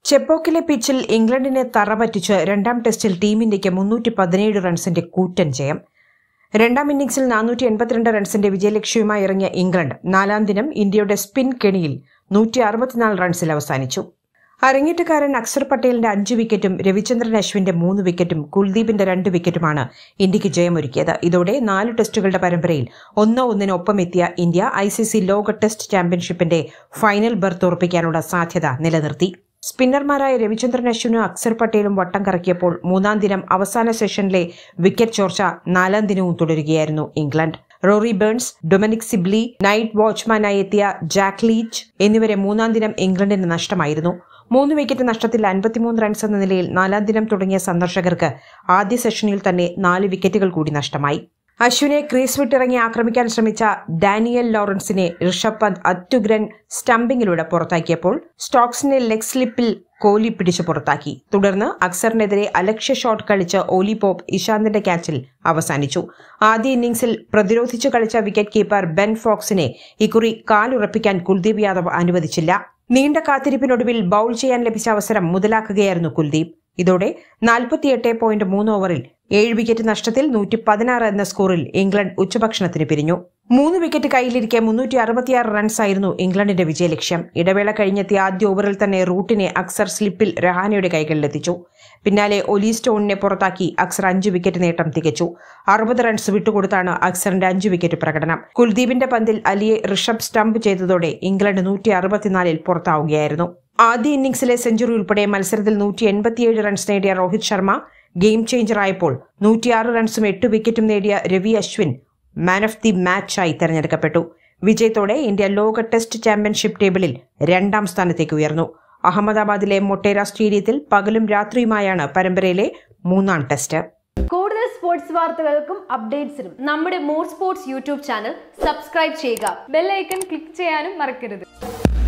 ചെപ്പോക്കിലെ പിച്ചിൽ ഇംഗ്ലണ്ടിനെ തറപറ്റിച്ച് രണ്ടാം ടെസ്റ്റിൽ ടീം ഇന്ത്യയ്ക്ക് മുന്നൂറ്റി പതിനേഴ് റൺസിന്റെ കൂറ്റൻ ജയം രണ്ടാം ഇന്നിംഗ്സിൽ നാനൂറ്റി എൺപത്തിരണ്ട് റൺസിന്റെ വിജയലക്ഷ്യവുമായി ഇറങ്ങിയ ഇംഗ്ലണ്ട് നാലാം ദിനം ഇന്ത്യയുടെ സ്പിൻ കെണിയിൽ നൂറ്റി അറുപത്തിനാല് റൺസിൽ അവസാനിച്ചു അരങ്ങേറ്റക്കാരൻ അക്സർ പട്ടേലിന്റെ അഞ്ച് വിക്കറ്റും രവിചന്ദ്രൻ അശ്വിന്റെ മൂന്ന് വിക്കറ്റും കുൽദീപിന്റെ രണ്ട് വിക്കറ്റുമാണ് ഇന്ത്യക്ക് ജയമൊരുക്കിയത് ഇതോടെ നാല് ടെസ്റ്റുകളുടെ പരമ്പരയിൽ ഒന്ന് ഒന്നിനൊപ്പം എത്തിയ ഇന്ത്യ ഐസിസി ലോക ടെസ്റ്റ് ചാമ്പ്യൻഷിപ്പിന്റെ ഫൈനൽ ബർത്ത് ഉറപ്പിക്കാനുള്ള സാധ്യത നിലനിർത്തി സ്പിന്നർമാരായ രവിചന്ദ്രൻ അശ്വിനും അക്സർ പട്ടേലും വട്ടം കറക്കിയപ്പോൾ മൂന്നാം ദിനം അവസാന സെഷനിലെ വിക്കറ്റ് ചോർച്ച നാലാം ദിനവും തുടരുകയായിരുന്നു England Rory Burns Dominic Sibley night വാച്ച്മാനായി എത്തിയ ജാക്ക് ലീച്ച് എന്നിവരെ മൂന്നാം ദിനം ഇംഗ്ലണ്ടിന് നഷ്ടമായിരുന്നു മൂന്ന് വിക്കറ്റ് നഷ്ടത്തിൽ അൻപത്തിമൂന്ന് റൺസ് എന്ന നിലയിൽ നാലാം ദിനം തുടങ്ങിയ സന്ദർശകർക്ക് ആദ്യ സെഷനിൽ തന്നെ നാല് വിക്കറ്റുകൾ കൂടി നഷ്ടമായി അശ്വിനെ ക്രീസ് വിട്ടിറങ്ങി ആക്രമിക്കാൻ ശ്രമിച്ച ഡാനിയൽ ലോറൻസിനെ ഋഷഭ് പന്ത് അത്യുഗ്രൻ സ്റ്റംപിങ്ങിലൂടെ പുറത്താക്കിയപ്പോൾ സ്റ്റോക്സിനെ ലെഗ് സ്ലിപ്പിൽ കോഹ്ലി പിടിച്ചു പുറത്താക്കി തുടർന്ന് അക്സറിനെതിരെ അലക്ഷ്യ ഷോട്ട് കളിച്ച് ഓലി പോപ്പ് ഇഷാന്തിന്റെ ക്യാച്ചിൽ അവസാനിച്ചു ആദ്യ ഇന്നിംഗ്സിൽ പ്രതിരോധിച്ചു കളിച്ച വിക്കറ്റ് കീപ്പർ ബെൻ ഫോക്സിനെ ഇക്കുറി കാലുറപ്പിക്കാൻ കുൽദീപ് യാദവ് അനുവദിച്ചില്ല നീണ്ട കാത്തിരിപ്പിനൊടുവിൽ ബൌൾ ചെയ്യാൻ ലഭിച്ച അവസരം മുതലാക്കുകയായിരുന്നു കുൽദീപ് ഇതോടെ നാൽപ്പത്തിയെട്ട് പോയിന്റ് മൂന്ന് ഓവറിൽ ഏഴ് വിക്കറ്റ് നഷ്ടത്തിൽ നൂറ്റി പതിനാറ് എന്ന സ്കോറിൽ ഇംഗ്ലണ്ട് ഉച്ചഭക്ഷണത്തിന് പിരിഞ്ഞു മൂന്ന് വിക്കറ്റ് കയ്യിലിരിക്കെ മുന്നൂറ്റി അറുപത്തിയാറ് റൺസായിരുന്നു ഇംഗ്ലണ്ടിന്റെ വിജയലക്ഷ്യം ഇടവേള കഴിഞ്ഞെത്തിയ ആദ്യ ഓവറിൽ തന്നെ റൂട്ടിനെ അക്സർ സ്ലിപ്പിൽ രഹാനയുടെ കൈകളിലെത്തിച്ചു പിന്നാലെ ഒലി സ്റ്റോണിനെ പുറത്താക്കി അക്സർ അഞ്ച് വിക്കറ്റ് നേട്ടം തികച്ചു അറുപത് റൺസ് വിട്ടുകൊടുത്താണ് അക്സറിന്റെ അഞ്ച് വിക്കറ്റ് പ്രകടനം കുൽദീപിന്റെ പന്തിൽ അലിയെ ഋഷഭ് സ്റ്റംപ് ചെയ്തതോടെ ഇംഗ്ലണ്ട് നൂറ്റി അറുപത്തിനാലിൽ പുറത്താവുകയായിരുന്നു ആദ്യ ഇന്നിംഗ്സിലെ സെഞ്ചുറി ഉൾപ്പെടെ മത്സരത്തിൽ നൂറ്റി എൺപത്തിയേഴ് റൺസ് നേടിയ രോഹിത് ശർമ്മ ഗെയിം ചേഞ്ചറായപ്പോൾ നൂറ്റിയാറ് റൺസും എട്ട് വിക്കറ്റും നേടിയ Ravi Ashwin man of the മാച്ചായി തെരഞ്ഞെടുക്കപ്പെട്ടു വിജയത്തോടെ ഇന്ത്യ ലോക ടെസ്റ്റ് ചാമ്പ്യൻഷിപ്പ് ടേബിളിൽ രണ്ടാം സ്ഥാനത്തേക്ക് ഉയർന്നു അഹമ്മദാബാദിലെ മൊട്ടേര സ്റ്റേഡിയത്തിൽ പകലും രാത്രിയുമായാണ് പരമ്പരയിലെ മൂന്നാം ടെസ്റ്റ് കൂടുതൽ സ്പോർട്സ് വാർത്തകൾക്കും അപ്ഡേറ്റ്സിനും നമ്മുടെ more sports YouTube channel subscribe ചെയ്യുക ബെല്ലൈക്കൺ ക്ലിക്ക് ചെയ്യാനും മറക്കരുത്